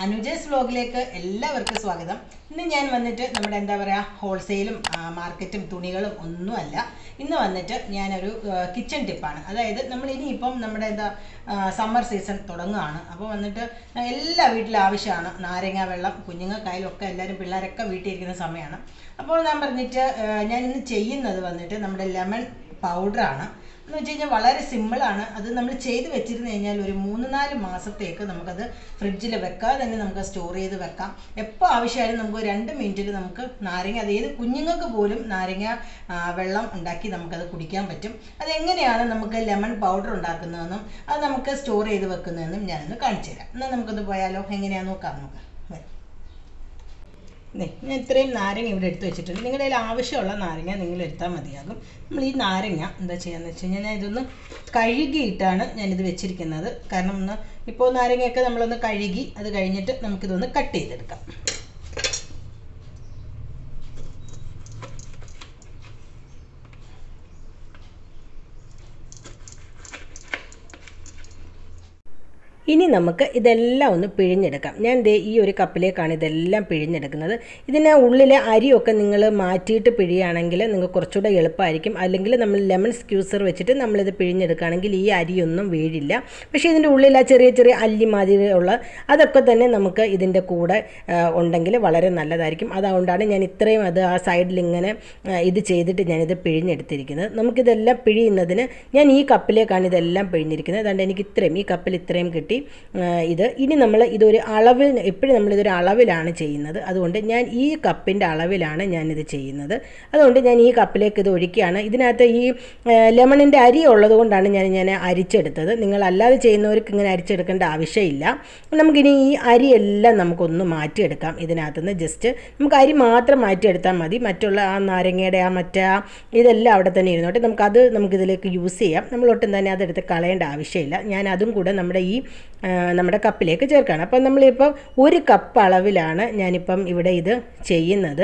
അനുജസ് വ്ലോഗിലേക്ക് എല്ലാവർക്കും സ്വാഗതം ഇന്ന് ഞാൻ വന്നിട്ട് നമ്മുടെ എന്താ പറയുക ഹോൾസെയിലും മാർക്കറ്റും തുണികളും ഒന്നുമല്ല ഇന്ന് വന്നിട്ട് ഞാനൊരു കിച്ചൺ ടിപ്പാണ് അതായത് നമ്മൾ ഇനിയിപ്പം നമ്മുടെ എന്താ സമ്മർ സീസൺ തുടങ്ങുകയാണ് അപ്പോൾ വന്നിട്ട് എല്ലാ വീട്ടിലും ആവശ്യമാണ് നാരങ്ങ വെള്ളം കുഞ്ഞുങ്ങൾക്കായാലും ഒക്കെ എല്ലാവരും പിള്ളേരൊക്കെ വീട്ടിൽ ഇരിക്കുന്ന സമയമാണ് അപ്പോൾ ഞാൻ പറഞ്ഞിട്ട് ഞാൻ ഇന്ന് ചെയ്യുന്നത് വന്നിട്ട് നമ്മുടെ ലെമൺ പൗഡറാണ് എന്ന് വെച്ച് കഴിഞ്ഞാൽ വളരെ സിമ്പിളാണ് അത് നമ്മൾ ചെയ്ത് വെച്ചിരുന്നു കഴിഞ്ഞാൽ ഒരു മൂന്ന് നാല് മാസത്തേക്ക് നമുക്കത് ഫ്രിഡ്ജിൽ വെക്കാതെ തന്നെ നമുക്ക് സ്റ്റോർ ചെയ്ത് വെക്കാം എപ്പോൾ ആവശ്യമായാലും നമുക്ക് രണ്ട് മിനിറ്റിൽ നമുക്ക് നാരങ്ങ അത് ഏത് കുഞ്ഞുങ്ങൾക്ക് പോലും നാരങ്ങ ആ, വെള്ളം ഉണ്ടാക്കി നമുക്കത് കുടിക്കാൻ പറ്റും അതെങ്ങനെയാണ് നമുക്ക് ലെമൺ പൗഡർ ഉണ്ടാക്കുന്നതെന്നും അത് നമുക്ക് സ്റ്റോർ ചെയ്ത് വെക്കുന്നതെന്നും ഞാനൊന്ന് കാണിച്ചു തരാം എന്നാൽ നമുക്കൊന്ന് പോയാലോ എങ്ങനെയാണെന്ന് നോക്കാം നമുക്ക് വരാം ദേ, ഞാൻ ഇത്രയും നാരങ്ങ ഇവിടെ എടുത്ത് വെച്ചിട്ടുണ്ട് നിങ്ങളുടെ കയ്യിൽ ആവശ്യമുള്ള നാരങ്ങ നിങ്ങൾ എടുത്താൽ മതിയാകും നമ്മൾ ഈ നാരങ്ങ എന്താ ചെയ്യാന്ന് വെച്ച് കഴിഞ്ഞാൽ ഞാൻ ഇതൊന്ന് കഴുകിയിട്ടാണ് ഞാനിത് വെച്ചിരിക്കുന്നത് കാരണം ഒന്ന് ഇപ്പോൾ നാരങ്ങയൊക്കെ നമ്മളൊന്ന് കഴുകി അത് കഴിഞ്ഞിട്ട് നമുക്കിതൊന്ന് കട്ട് ചെയ്തെടുക്കാം ഇനി നമുക്ക് ഇതെല്ലാം ഒന്ന് പിഴിഞ്ഞെടുക്കാം ഞാൻ ദേ ഈ ഒരു കപ്പിലേക്കാണ് ഇതെല്ലാം പിഴിഞ്ഞെടുക്കുന്നത് ഇതിന് ഉള്ളിലെ അരിയൊക്കെ നിങ്ങൾ മാറ്റിയിട്ട് പിഴിയുകയാണെങ്കിൽ നിങ്ങൾക്ക് കുറച്ചുകൂടെ എളുപ്പമായിരിക്കും അല്ലെങ്കിൽ നമ്മൾ ലെമൺ സ്ക്യൂസർ വെച്ചിട്ട് നമ്മളിത് പിഴിഞ്ഞെടുക്കുകയാണെങ്കിൽ ഈ അരിയൊന്നും വീഴില്ല പക്ഷേ ഇതിൻ്റെ ഉള്ളിൽ ആ ചെറിയ ചെറിയ അല്ലി മാതിരി ഉള്ള അതൊക്കെ തന്നെ നമുക്ക് ഇതിൻ്റെ കൂടെ ആ, ഉണ്ടെങ്കിൽ വളരെ നല്ലതായിരിക്കും അതുകൊണ്ടാണ് ഞാൻ ഇത്രയും അത് ആ സൈഡിൽ ഇങ്ങനെ ആ, ഇത് ചെയ്തിട്ട് ഞാനിത് പിഴിഞ്ഞെടുത്തിരിക്കുന്നത് നമുക്കിതെല്ലാം പിഴിയുന്നതിന് ഞാൻ ഈ കപ്പിലേക്കാണ് ഇതെല്ലാം പിഴിഞ്ഞിരിക്കുന്നത് അതുകൊണ്ട് എനിക്ക് ഇത്രയും ഈ കപ്പിൽ ഇത്രയും കിട്ടി ആ, ഇത് ഇനി നമ്മൾ ഇതൊരു അളവിൽ എപ്പോഴും നമ്മളിതൊരു അളവിലാണ് ചെയ്യുന്നത് അതുകൊണ്ട് ഞാൻ ഈ കപ്പിൻ്റെ അളവിലാണ് ഞാനിത് ചെയ്യുന്നത് അതുകൊണ്ട് ഞാൻ ഈ കപ്പിലേക്ക് ഇത് ഒഴിക്കുകയാണ് ഇതിനകത്ത് ഈ ലെമണിൻ്റെ അരി ഉള്ളത് കൊണ്ടാണ് ഞാൻ ഞാൻ അരിച്ചെടുത്തത് നിങ്ങൾ അല്ലാതെ ചെയ്യുന്നവർക്ക് ഇങ്ങനെ അരിച്ചെടുക്കേണ്ട ആവശ്യമില്ല നമുക്കിനി ഈ അരിയെല്ലാം നമുക്കൊന്ന് മാറ്റിയെടുക്കാം ഇതിനകത്തുനിന്ന് ജസ്റ്റ് നമുക്ക് അരി മാത്രം മാറ്റിയെടുത്താൽ മതി മറ്റുള്ള ആ നാരങ്ങയുടെ ആ മറ്റേ ആ ഇതെല്ലാം അവിടെ തന്നെ ഇരുന്നോട്ടെ നമുക്കത് നമുക്കിതിലേക്ക് യൂസ് ചെയ്യാം നമ്മൾ ഒട്ടും തന്നെ അതെടുത്ത് കളയേണ്ട ആവശ്യമില്ല ഞാൻ അതും കൂടെ നമ്മുടെ ഈ ആ, നമ്മുടെ കപ്പിലേക്ക് ചേർക്കുകയാണ് അപ്പം നമ്മളിപ്പോൾ ഒരു കപ്പ് അളവിലാണ് ഞാനിപ്പം ഇവിടെ ഇത് ചെയ്യുന്നത്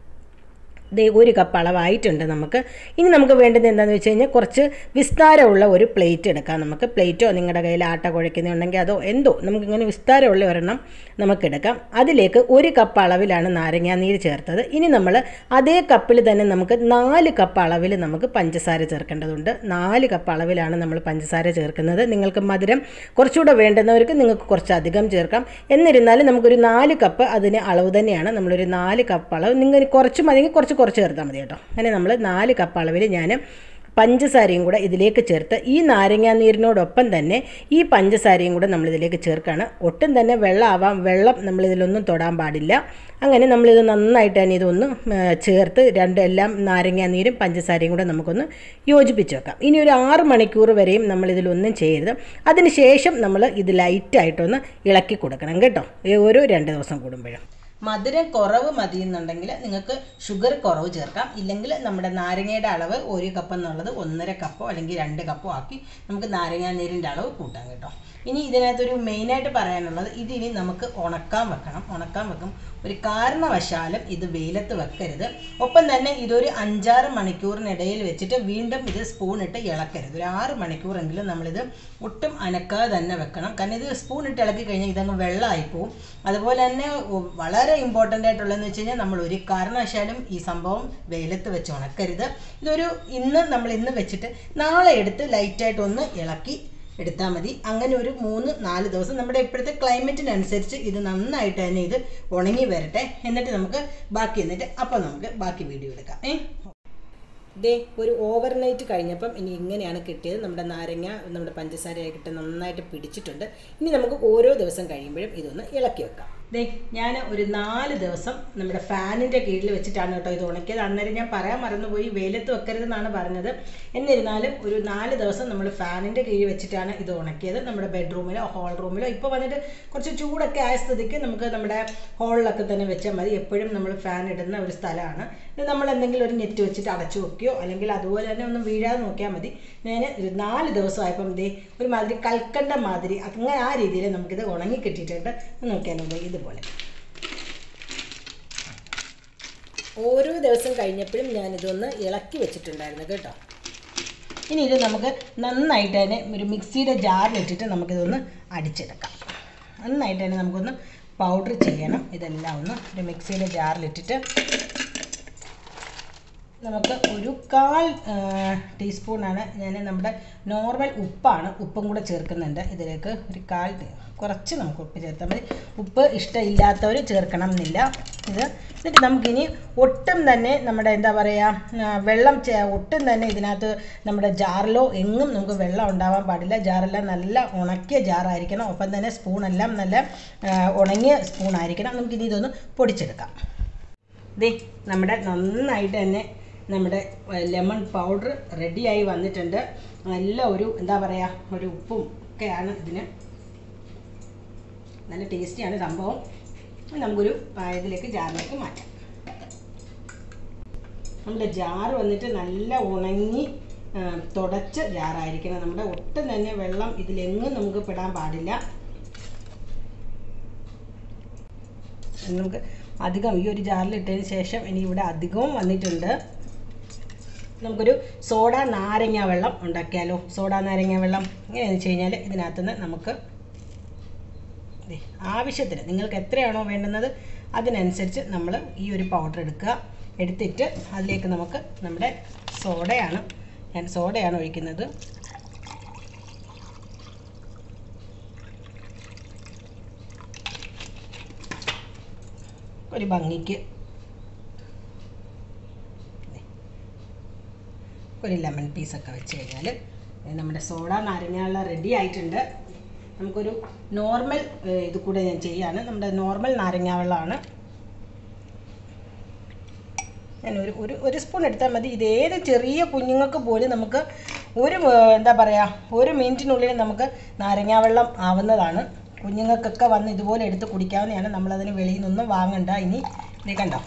ദേ ഒരു കപ്പ് അളവായിട്ടുണ്ട് നമുക്ക് ഇനി നമുക്ക് വേണ്ടത് എന്താണെന്ന് വെച്ച് കഴിഞ്ഞാൽ കുറച്ച് വിസ്താരമുള്ള ഒരു പ്ലേറ്റ് എടുക്കാം നമുക്ക് പ്ലേറ്റോ നിങ്ങളുടെ കയ്യിൽ ആട്ട കുഴയ്ക്കുന്നുണ്ടെങ്കിൽ അതോ എന്തോ നമുക്കിങ്ങനെ വിസ്താരമുള്ള ഒരെണ്ണം നമുക്കെടുക്കാം അതിലേക്ക് ഒരു കപ്പ് അളവിലാണ് നാരങ്ങാനീര് ചേർത്തത് ഇനി നമ്മൾ അതേ കപ്പിൽ തന്നെ നമുക്ക് നാല് കപ്പ് അളവിൽ നമുക്ക് പഞ്ചസാര ചേർക്കേണ്ടതുണ്ട് നാല് കപ്പ് അളവിലാണ് നമ്മൾ പഞ്ചസാര ചേർക്കുന്നത് നിങ്ങൾക്ക് മധുരം കുറച്ചുകൂടെ വേണ്ടുന്നവർക്ക് നിങ്ങൾക്ക് കുറച്ച് അധികം ചേർക്കാം എന്നിരുന്നാലും നമുക്കൊരു നാല് കപ്പ് അതിന് അളവ് തന്നെയാണ് നമ്മളൊരു നാല് കപ്പ് അളവ് നിങ്ങൾ കുറച്ച് മതിയെങ്കിൽ കുറച്ച് കുറച്ച് ചേർത്താൽ മതി കേട്ടോ അങ്ങനെ നമ്മൾ നാല് കപ്പ് അളവിൽ ഞാൻ പഞ്ചസാരയും കൂടെ ഇതിലേക്ക് ചേർത്ത് ഈ നാരങ്ങാ നീരിനോടൊപ്പം തന്നെ ഈ പഞ്ചസാരയും കൂടെ നമ്മളിതിലേക്ക് ചേർക്കുകയാണ് ഒട്ടും തന്നെ വെള്ളമാവാം വെള്ളം നമ്മളിതിലൊന്നും തൊടാൻ പാടില്ല അങ്ങനെ നമ്മളിത് നന്നായിട്ട് തന്നെ ഇതൊന്ന് ആ, ചേർത്ത് രണ്ടെല്ലാം നാരങ്ങാ നീരും പഞ്ചസാരയും കൂടെ നമുക്കൊന്ന് യോജിപ്പിച്ച് വെക്കാം ഇനി ഒരു ആറ് മണിക്കൂർ വരെയും നമ്മളിതിലൊന്നും ചെയ്യരുത് അതിന് ശേഷം നമ്മൾ ഇത് ലൈറ്റായിട്ടൊന്ന് ഇളക്കി കൊടുക്കണം കേട്ടോ ഈ ഓരോ രണ്ട് ദിവസം കൂടുമ്പോഴും മധുരം കുറവ് മതി എന്നുണ്ടെങ്കിൽ നിങ്ങൾക്ക് ഷുഗർ കുറവ് ചേർക്കാം ഇല്ലെങ്കിൽ നമ്മുടെ നാരങ്ങയുടെ അളവ് ഒരു കപ്പ് എന്നുള്ളത് ഒന്നര കപ്പോ അല്ലെങ്കിൽ രണ്ട് കപ്പോ ആക്കി നമുക്ക് നാരങ്ങാ നീരിൻ്റെ അളവ് കൂട്ടാം കേട്ടോ ഇനി ഇതിനകത്തൊരു മെയിനായിട്ട് പറയാനുള്ളത് ഇതിനി നമുക്ക് ഉണക്കാൻ വെക്കണം ഉണക്കാൻ വെക്കും ഒരു കാരണവശാലും ഇത് വെയിലത്ത് വെക്കരുത് ഒപ്പം തന്നെ ഇതൊരു അഞ്ചാറ് മണിക്കൂറിനിടയിൽ വെച്ചിട്ട് വീണ്ടും ഇത് സ്പൂൺ ഇട്ട് ഇളക്കരുത് ഒരു ആറ് മണിക്കൂറെങ്കിലും നമ്മളിത് ഒട്ടും അനക്കാതെ തന്നെ വെക്കണം കാരണം ഇത് സ്പൂൺ ഇട്ട് ഇളക്കി കഴിഞ്ഞാൽ ഇതങ്ങ് വെള്ളമായി പോവും അതുപോലെ തന്നെ ഉ- വളരെ ഇമ്പോർട്ടൻ്റ് ആയിട്ടുള്ളതെന്ന് വെച്ച് കഴിഞ്ഞാൽ നമ്മൾ ഒരു കാരണവശാലും ഈ സംഭവം വെയിലത്ത് വെച്ച് ഉണക്കരുത് ഇതൊരു ഇന്ന് നമ്മൾ ഇന്ന് വെച്ചിട്ട് നാളെ എടുത്ത് ലൈറ്റായിട്ട് ഒന്ന് ഇളക്കി എടുത്താൽ മതി അങ്ങനെ ഒരു മൂന്ന് നാല് ദിവസം നമ്മുടെ ഇപ്പോഴത്തെ ക്ലൈമറ്റിനനുസരിച്ച് ഇത് നന്നായിട്ട് തന്നെ ഇത് ഉണങ്ങി വരട്ടെ എന്നിട്ട് നമുക്ക് ബാക്കി എന്നിട്ട് അപ്പം നമുക്ക് ബാക്കി വീഡിയോ എടുക്കാം ഏ ദേ ഒരു ഓവർനൈറ്റ് കഴിഞ്ഞപ്പം ഇനി ഇങ്ങനെയാണ് കിട്ടിയത് നമ്മുടെ നാരങ്ങ നമ്മുടെ പഞ്ചസാരയായിട്ട് നന്നായിട്ട് പിടിച്ചിട്ടുണ്ട് ഇനി നമുക്ക് ഓരോ ദിവസം കഴിയുമ്പോഴും ഇതൊന്ന് ഇളക്കി വെക്കാം ദേ ഞാൻ ഒരു നാല് ദിവസം നമ്മുടെ ഫാനിൻ്റെ കീഴിൽ വെച്ചിട്ടാണ് കേട്ടോ ഇത് ഉണക്കിയത് അന്നേരം ഞാൻ പറയാൻ മറന്നുപോയി വെയിലത്ത് വെക്കരുതെന്നാണ് പറഞ്ഞത് എന്നിരുന്നാലും ഒരു നാല് ദിവസം നമ്മൾ ഫാനിൻ്റെ കീഴിൽ വെച്ചിട്ടാണ് ഇത് ഉണക്കിയത് നമ്മുടെ ബെഡ്റൂമിലോ ഹോൾ റൂമിലോ ഇപ്പോൾ വന്നിട്ട് കുറച്ച് ചൂടൊക്കെ ആയ സ്ഥിതിക്ക് നമുക്ക് നമ്മുടെ ഹോളിലൊക്കെ തന്നെ വെച്ചാൽ മതി എപ്പോഴും നമ്മൾ ഫാൻ ഇടുന്ന ഒരു സ്ഥലമാണ് ഇത് നമ്മൾ എന്തെങ്കിലും ഒരു നെറ്റ് വെച്ചിട്ട് അടച്ചു വെക്കുകയോ അല്ലെങ്കിൽ അതുപോലെ തന്നെ ഒന്നും വീഴാതെ നോക്കിയാൽ മതി ഞാൻ ഒരു നാല് ദിവസമായപ്പം ദേ ഒരു മാതിരി കൽക്കണ്ട മാതിരി അങ്ങനെ ആ രീതിയിൽ നമുക്കിത് ഉണങ്ങി കിട്ടിയിട്ടുണ്ട് നോക്കിയാലോ ദേ ഇതുപോലെ ഓരോ ദിവസം കഴിഞ്ഞപ്പോഴും ഞാനിതൊന്ന് ഇളക്കി വെച്ചിട്ടുണ്ടായിരുന്നു കേട്ടോ ഇനി ഇത് നമുക്ക് നന്നായിട്ട് തന്നെ ഒരു മിക്സിയുടെ ജാറിലിട്ടിട്ട് നമുക്കിതൊന്ന് അടിച്ചെടുക്കാം നന്നായിട്ട് തന്നെ നമുക്കൊന്ന് പൗഡർ ചെയ്യണം ഇതെല്ലാം ഒന്ന് ഒരു മിക്സിയുടെ ജാറിലിട്ടിട്ട് നമുക്ക് ഒരു കാൽ ടീസ്പൂണാണ് ഞാൻ നമ്മുടെ നോർമൽ ഉപ്പാണ് ഉപ്പും കൂടെ ചേർക്കുന്നുണ്ട് ഇതിലേക്ക് ഒരു കാൽ ടീ- കുറച്ച് നമുക്ക് ഉപ്പ് ചേർത്താൽ മതി ഉപ്പ് ഇഷ്ടമില്ലാത്തവർ ചേർക്കണം എന്നില്ല ഇത് എന്നിട്ട് നമുക്കിനി ഒട്ടും തന്നെ നമ്മുടെ എന്താ പറയുക വെള്ളം ചേ- ഒട്ടും തന്നെ ഇതിനകത്ത് നമ്മുടെ ജാറിലോ എങ്ങും നമുക്ക് വെള്ളം ഉണ്ടാവാൻ പാടില്ല ജാറെല്ലാം നല്ല ഉണക്കിയ ജാറായിരിക്കണം ഒപ്പം തന്നെ സ്പൂണെല്ലാം നല്ല ആ, ഉണങ്ങിയ സ്പൂണായിരിക്കണം നമുക്കിനി ഇതൊന്ന് പൊടിച്ചെടുക്കാം ദേ നമ്മുടെ നന്നായിട്ട് തന്നെ നമ്മുടെ ലെമൺ പൗഡർ റെഡിയായി വന്നിട്ടുണ്ട് നല്ല ഒരു എന്താ പറയുക ഒരു ഉപ്പും ഒക്കെയാണ് ഇതിന് നല്ല ടേസ്റ്റിയാണ് സംഭവം ഇനി നമുക്കൊരു ആ, ഇതിലേക്ക് ജാറിലേക്ക് മാറ്റാം നമ്മുടെ ജാറ് വന്നിട്ട് നല്ല ഉണങ്ങി ആ, തുടച്ച ജാറായിരിക്കണം നമ്മുടെ ഒട്ടും തന്നെ വെള്ളം ഇതിലെങ്ങും നമുക്ക് പെടാൻ പാടില്ല നമുക്ക് അധികം ഈ ഒരു ജാറിലിട്ടതിന് ശേഷം ഇനി ഇവിടെ അധികവും വന്നിട്ടുണ്ട് നമുക്കൊരു സോഡ നാരങ്ങ വെള്ളം ഉണ്ടാക്കിയാലോ സോഡ നാരങ്ങ വെള്ളം എങ്ങനെയാണെന്ന് വെച്ച് കഴിഞ്ഞാൽ ഇതിനകത്തുനിന്ന് നമുക്ക് ദേ, ആവശ്യത്തിന് നിങ്ങൾക്ക് എത്രയാണോ വേണ്ടുന്നത് അതിനനുസരിച്ച് നമ്മൾ ഈ ഒരു പൗഡർ എടുക്കുക എടുത്തിട്ട് അതിലേക്ക് നമുക്ക് നമ്മുടെ സോഡയാണ് ഞാൻ സോഡയാണ് ഒഴിക്കുന്നത് ഒരു ഭംഗിക്ക് ഒരു ലെമൺ പീസൊക്കെ വെച്ച് കഴിഞ്ഞാൽ നമ്മുടെ സോഡ നാരങ്ങ റെഡി ആയിട്ടുണ്ട് നമുക്കൊരു നോർമൽ ഏഹ്, ഇത് കൂടെ ഞാൻ ചെയ്യാണ് നമ്മുടെ നോർമൽ നാരങ്ങ വെള്ളമാണ് ഞാൻ ഒരു ഒരു ഒരു സ്പൂൺ എടുത്താൽ മതി ഇത് ഏത് ചെറിയ കുഞ്ഞുങ്ങൾക്ക് പോലും നമുക്ക് ഒരു ഏഹ്, എന്താ പറയുക ഒരു മിനിറ്റിനുള്ളിൽ നമുക്ക് നാരങ്ങ വെള്ളം ആവുന്നതാണ് കുഞ്ഞുങ്ങൾക്കൊക്കെ വന്ന് ഇതുപോലെ എടുത്ത് കുടിക്കാവുന്നതാണ് നമ്മളതിന് വെളിയിൽ നിന്നൊന്നും വാങ്ങണ്ട ഇനി ഇത് കണ്ടോ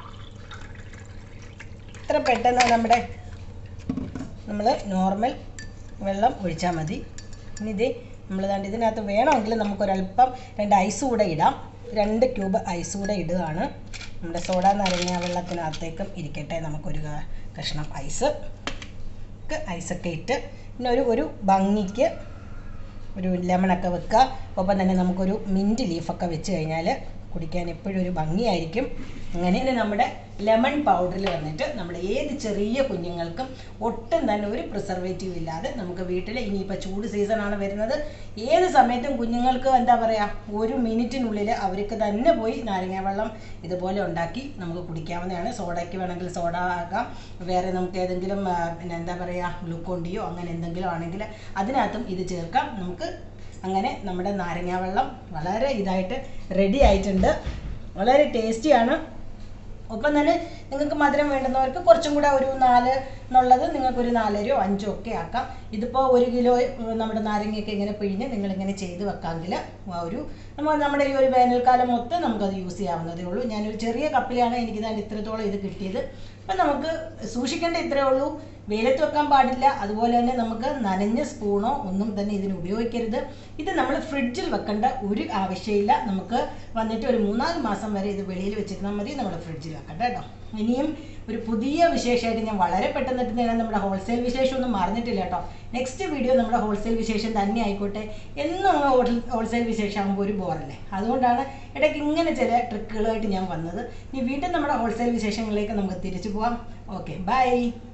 ഇത്ര പെട്ടെന്ന് നമ്മുടെ നമ്മൾ നോർമൽ വെള്ളം ഒഴിച്ചാൽ മതി ഇനി ഇത് നമ്മൾ ദാണ്ട് ഇതിനകത്ത് വേണമെങ്കിൽ നമുക്കൊരല്പം രണ്ട് ഐസ് കൂടെ ഇടാം രണ്ട് ക്യൂബ് ഐസ് കൂടെ ഇടുകയാണ് നമ്മുടെ സോഡ നാരങ്ങ വെള്ളത്തിനകത്തേക്കും ഇരിക്കട്ടെ നമുക്കൊരു ക- കഷ്ണം ഐസ് ഐസൊക്കെ ഇട്ട് പിന്നെ ഒരു ഒരു ഭംഗിക്ക് ഒരു ലെമണൊക്കെ വെക്കുക ഒപ്പം തന്നെ നമുക്കൊരു മിൻറ്റ് ലീഫൊക്കെ വെച്ച് കഴിഞ്ഞാൽ കുടിക്കാൻ എപ്പോഴും ഒരു ഭംഗിയായിരിക്കും അങ്ങനെ തന്നെ നമ്മുടെ ലെമൺ പൗഡറിൽ വന്നിട്ട് നമ്മുടെ ഏത് ചെറിയ കുഞ്ഞുങ്ങൾക്കും ഒട്ടും തന്നെ ഒരു പ്രിസർവേറ്റീവ് ഇല്ലാതെ നമുക്ക് വീട്ടിൽ ഇനിയിപ്പോൾ ചൂട് സീസണാണ് വരുന്നത് ഏത് സമയത്തും കുഞ്ഞുങ്ങൾക്ക് എന്താ പറയുക ഒരു മിനിറ്റിനുള്ളിൽ അവർക്ക് തന്നെ പോയി നാരങ്ങ വെള്ളം ഇതുപോലെ ഉണ്ടാക്കി നമുക്ക് കുടിക്കാവുന്നതാണ് സോഡയ്ക്ക് വേണമെങ്കിൽ സോഡ ആക്കാം വേറെ നമുക്ക് ഏതെങ്കിലും ആ, പിന്നെ എന്താ പറയുക ഗ്ലൂക്കോണ്ടിയോ അങ്ങനെ എന്തെങ്കിലും ആണെങ്കിൽ അതിനകത്തും ഇത് ചേർക്കാം നമുക്ക് അങ്ങനെ നമ്മുടെ നാരങ്ങാ വെള്ളം വളരെ ഇതായിട്ട് റെഡി ആയിട്ടുണ്ട് വളരെ ടേസ്റ്റിയാണ് ഒപ്പം തന്നെ നിങ്ങൾക്ക് മധുരം വേണ്ടുന്നവർക്ക് കുറച്ചും കൂടെ ഒരു നാല് എന്നുള്ളത് നിങ്ങൾക്കൊരു നാലരയോ അഞ്ചോ ഒക്കെ ആക്കാം ഇതിപ്പോൾ ഒരു കിലോ ഉം, നമ്മുടെ നാരങ്ങയൊക്കെ ഇങ്ങനെ പിഴിഞ്ഞ് നിങ്ങളിങ്ങനെ ചെയ്ത് വെക്കാമെങ്കിൽ ഒരു നമ്മൾ നമ്മുടെ ഈ ഒരു വേനൽക്കാലം മൊത്തം നമുക്കത് യൂസ് ചെയ്യാവുന്നതേ ഉള്ളൂ ഞാനൊരു ചെറിയ കപ്പിലാണ് എനിക്ക് തന്നെ ഇത്രത്തോളം ഇത് കിട്ടിയത് അപ്പം നമുക്ക് സൂക്ഷിക്കേണ്ട ഇത്രയേ ഉള്ളൂ വെയിലത്ത് വെക്കാൻ പാടില്ല അതുപോലെ തന്നെ നമുക്ക് നനഞ്ഞ സ്പൂണോ ഒന്നും തന്നെ ഇതിന് ഉപയോഗിക്കരുത് ഇത് നമ്മൾ ഫ്രിഡ്ജിൽ വെക്കേണ്ട ഒരു ആവശ്യമില്ല നമുക്ക് വന്നിട്ട് ഒരു മൂന്നാല് മാസം വരെ ഇത് വെളിയിൽ വെച്ചിരുന്നാൽ മതി നമ്മൾ ഫ്രിഡ്ജിൽ വെക്കണ്ട കേട്ടോ ഇനിയും ഒരു പുതിയ വിശേഷമായിട്ട് ഞാൻ വളരെ പെട്ടെന്ന് എത്തുന്നതാണ് നമ്മുടെ ഹോൾസെയിൽ വിശേഷം ഒന്നും മറന്നിട്ടില്ല കേട്ടോ നെക്സ്റ്റ് വീഡിയോ നമ്മുടെ ഹോൾസെയിൽ വിശേഷം തന്നെ ആയിക്കോട്ടെ എന്നും ഹോൾസെയിൽ വിശേഷം ആകുമ്പോൾ ഒരു ബോറല്ലേ അതുകൊണ്ടാണ് ഇടയ്ക്ക് ഇങ്ങനെ ചില ട്രിക്കുകളായിട്ട് ഞാൻ വന്നത് ഇനി വീണ്ടും നമ്മുടെ ഹോൾസെയിൽ വിശേഷങ്ങളിലേക്ക് നമുക്ക് തിരിച്ചു പോവാം ഓക്കെ ബൈ